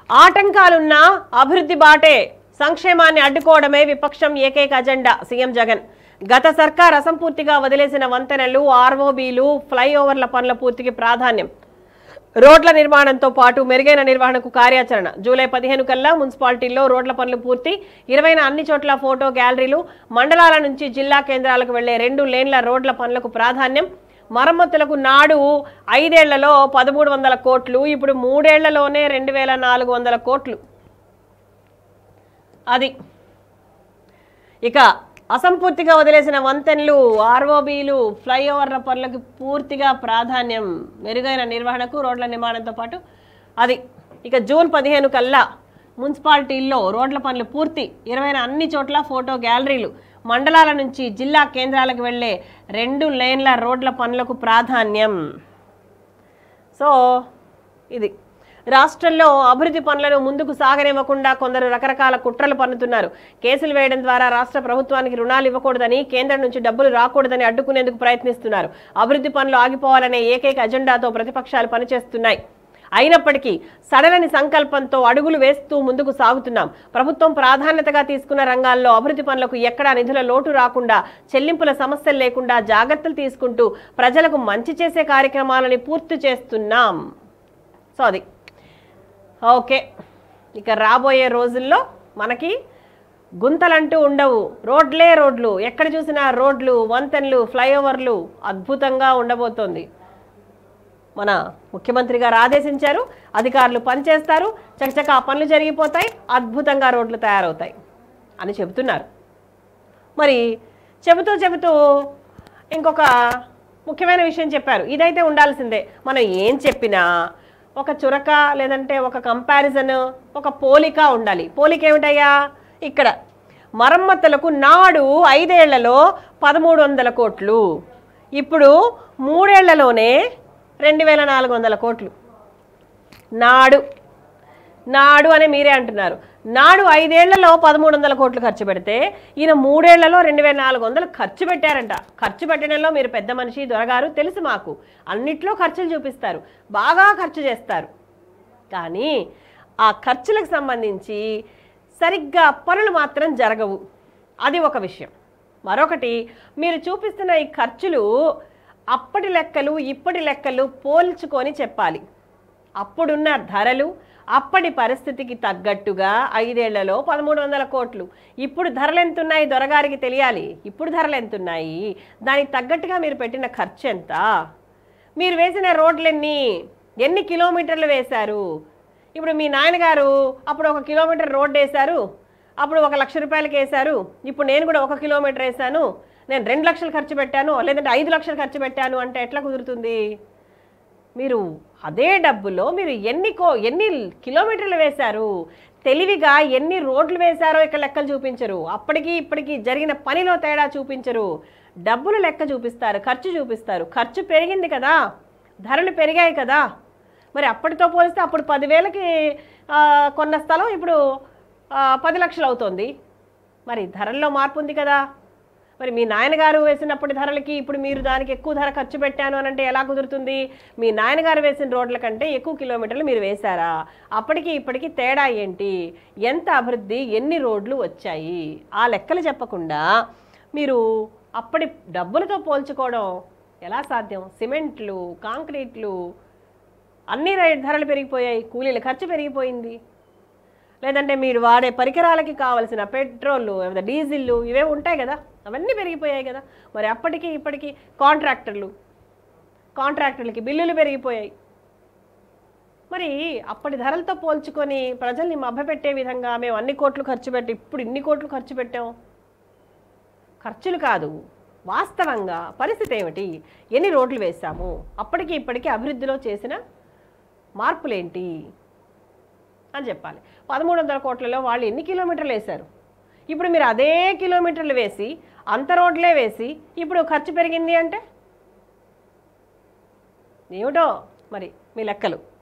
ఆటంకాలున్నా అభివృద్ధి బాటే సంక్షేమాన్ని అడ్డుకోవడమే విపక్షం ఏకైక అజెండా సీఎం జగన్ గత సర్కార్ అసంపూర్తిగా వదిలేసిన వంతెనలు ఆర్ఓబీలు ఫ్లైఓవర్ల పనుల పూర్తికి ప్రాధాన్యం రోడ్ల నిర్మాణంతో పాటు మెరుగైన నిర్వహణకు కార్యాచరణ జూలై పదిహేను కల్లా మున్సిపాలిటీల్లో రోడ్ల పనులు పూర్తి ఇరవైన అన్ని చోట్ల ఫోటో గ్యాలరీలు మండలాల నుంచి జిల్లా కేంద్రాలకు వెళ్లే రెండు లేన్ల రోడ్ల పనులకు ప్రాధాన్యం మరమ్మతులకు నాడు ఐదేళ్లలో పదమూడు వందల కోట్లు ఇప్పుడు మూడేళ్లలోనే రెండు వేల నాలుగు వందల కోట్లు అది ఇక అసంపూర్తిగా వదిలేసిన వంతెనలు ఆర్ఓబీలు ఫ్లైఓవర్ల పనులకు పూర్తిగా ప్రాధాన్యం మెరుగైన నిర్వహణకు రోడ్ల నిర్మాణంతో పాటు అది ఇక జూన్ పదిహేను కల్లా మున్సిపాలిటీల్లో రోడ్ల పనులు పూర్తి ఇరవైన అన్ని చోట్ల ఫోటో గ్యాలరీలు మండలాల నుంచి జిల్లా కేంద్రాలకు వెళ్ళే రెండు లేన్ల రోడ్ల పనులకు ప్రాధాన్యం సో ఇది రాష్ట్రంలో అభివృద్ధి పనులను ముందుకు సాగనివ్వకుండా కొందరు రకరకాల కుట్రలు పన్నుతున్నారు కేసులు వేయడం ద్వారా రాష్ట్ర ప్రభుత్వానికి రుణాలు ఇవ్వకూడదని కేంద్రం నుంచి డబ్బులు రాకూడదని అడ్డుకునేందుకు ప్రయత్నిస్తున్నారు అభివృద్ధి పనులు ఆగిపోవాలనే ఏకైక అజెండాతో ప్రతిపక్షాలు పనిచేస్తున్నాయి అయినప్పటికీ సడలని సంకల్పంతో అడుగులు వేస్తూ ముందుకు సాగుతున్నాం ప్రభుత్వం ప్రాధాన్యతగా తీసుకున్న రంగాల్లో అభివృద్ధి పనులకు ఎక్కడా నిధుల లోటు రాకుండా చెల్లింపుల సమస్యలు లేకుండా జాగ్రత్తలు తీసుకుంటూ ప్రజలకు మంచి చేసే కార్యక్రమాలని పూర్తి చేస్తున్నాం సో అది ఓకే ఇక రాబోయే రోజుల్లో మనకి గుంతలంటూ ఉండవు రోడ్లే రోడ్లు ఎక్కడ చూసినా రోడ్లు వంతెనలు ఫ్లైఓవర్లు అద్భుతంగా ఉండబోతోంది మన ముఖ్యమంత్రి గారు ఆదేశించారు అధికారులు పనిచేస్తారు చకచక ఆ పనులు జరిగిపోతాయి అద్భుతంగా రోడ్లు తయారవుతాయి అని చెబుతున్నారు మరి చెబుతూ చెబుతూ ఇంకొక ముఖ్యమైన విషయం చెప్పారు ఇదైతే ఉండాల్సిందే మనం ఏం చెప్పినా ఒక చురక లేదంటే ఒక కంపారిజన్ ఒక పోలిక ఉండాలి పోలిక ఏమిటయ్యా ఇక్కడ మరమ్మతులకు నాడు ఐదేళ్లలో పదమూడు వందల కోట్లు ఇప్పుడు మూడేళ్లలోనే రెండు వేల నాలుగు వందల కోట్లు నాడు నాడు అని మీరే అంటున్నారు నాడు ఐదేళ్లలో పదమూడు వందల కోట్లు ఖర్చు పెడితే ఈయన మూడేళ్లలో రెండు వేల నాలుగు వందలు ఖర్చు పెట్టారంట ఖర్చు పెట్టడంలో మీరు పెద్ద మనిషి దొరగారు తెలుసు మాకు అన్నిట్లో ఖర్చులు చూపిస్తారు బాగా ఖర్చు చేస్తారు కానీ ఆ ఖర్చులకు సంబంధించి సరిగ్గా పనులు మాత్రం జరగవు అది ఒక విషయం మరొకటి మీరు చూపిస్తున్న ఈ ఖర్చులు అప్పటి లెక్కలు ఇప్పటి లెక్కలు పోల్చుకొని చెప్పాలి అప్పుడున్న ధరలు అప్పటి పరిస్థితికి తగ్గట్టుగా ఐదేళ్లలో పదమూడు వందల కోట్లు ఇప్పుడు ధరలు ఎంతున్నాయి దొరగారికి తెలియాలి ఇప్పుడు ధరలు ఎంతున్నాయి దానికి తగ్గట్టుగా మీరు పెట్టిన ఖర్చు ఎంత మీరు వేసిన రోడ్లెన్ని ఎన్ని కిలోమీటర్లు వేశారు ఇప్పుడు మీ నాయనగారు అప్పుడు ఒక కిలోమీటర్ రోడ్డు వేశారు అప్పుడు ఒక లక్ష రూపాయలకి వేశారు ఇప్పుడు నేను కూడా ఒక కిలోమీటర్ వేశాను నేను రెండు లక్షలు ఖర్చు పెట్టాను లేదంటే ఐదు లక్షలు ఖర్చు పెట్టాను అంటే ఎట్లా కుదురుతుంది మీరు అదే డబ్బులో మీరు ఎన్ని కో ఎన్ని కిలోమీటర్లు వేశారు తెలివిగా ఎన్ని రోడ్లు వేశారో ఇక్కడ లెక్కలు చూపించరు అప్పటికి ఇప్పటికి జరిగిన పనిలో తేడా చూపించరు డబ్బులు లెక్క చూపిస్తారు ఖర్చు చూపిస్తారు ఖర్చు పెరిగింది కదా ధరలు పెరిగాయి కదా మరి అప్పటితో పోలిస్తే అప్పుడు పదివేలకి ఆ, కొన్న స్థలం ఇప్పుడు ఆ, పది లక్షలు అవుతుంది మరి ధరల్లో మార్పు ఉంది కదా మరి మీ నాయనగారు వేసినప్పటి ధరలకి ఇప్పుడు మీరు దానికి ఎక్కువ ధర ఖర్చు పెట్టాను అని అంటే ఎలా కుదురుతుంది మీ నాయనగారు వేసిన రోడ్ల కంటే ఎక్కువ కిలోమీటర్లు మీరు వేశారా అప్పటికి ఇప్పటికి తేడా ఏంటి ఎంత అభివృద్ధి ఎన్ని రోడ్లు వచ్చాయి ఆ లెక్కలు చెప్పకుండా మీరు అప్పటి డబ్బులతో పోల్చుకోవడం ఎలా సాధ్యం సిమెంట్లు కాంక్రీట్లు అన్ని రే- ధరలు పెరిగిపోయాయి కూలీల ఖర్చు పెరిగిపోయింది లేదంటే మీరు వాడే పరికరాలకి కావలసిన పెట్రోల్ లేదా డీజిల్ ఇవే ఉంటాయి కదా అవన్నీ పెరిగిపోయాయి కదా మరి అప్పటికి ఇప్పటికి కాంట్రాక్టర్లు కాంట్రాక్టర్లకి బిల్లులు పెరిగిపోయాయి మరి అప్పటి ధరలతో పోల్చుకొని ప్రజల్ని మభ్యపెట్టే విధంగా మేము అన్ని కోట్లు ఖర్చు పెట్టి ఇప్పుడు ఇన్ని కోట్లు ఖర్చు పెట్టాం ఖర్చులు కాదు వాస్తవంగా పరిస్థితి ఏమిటి ఎన్ని రోడ్లు వేశాము అప్పటికి ఇప్పటికి అభివృద్ధిలో చేసిన మార్పులేంటి అని చెప్పాలి పదమూడు వందల కోట్లలో వాళ్ళు ఎన్ని కిలోమీటర్లు వేశారు ఇప్పుడు మీరు అదే కిలోమీటర్లు వేసి అంత రోడ్లే వేసి ఇప్పుడు ఖర్చు పెరిగింది అంటే ఏమిటో మరి మీ లెక్కలు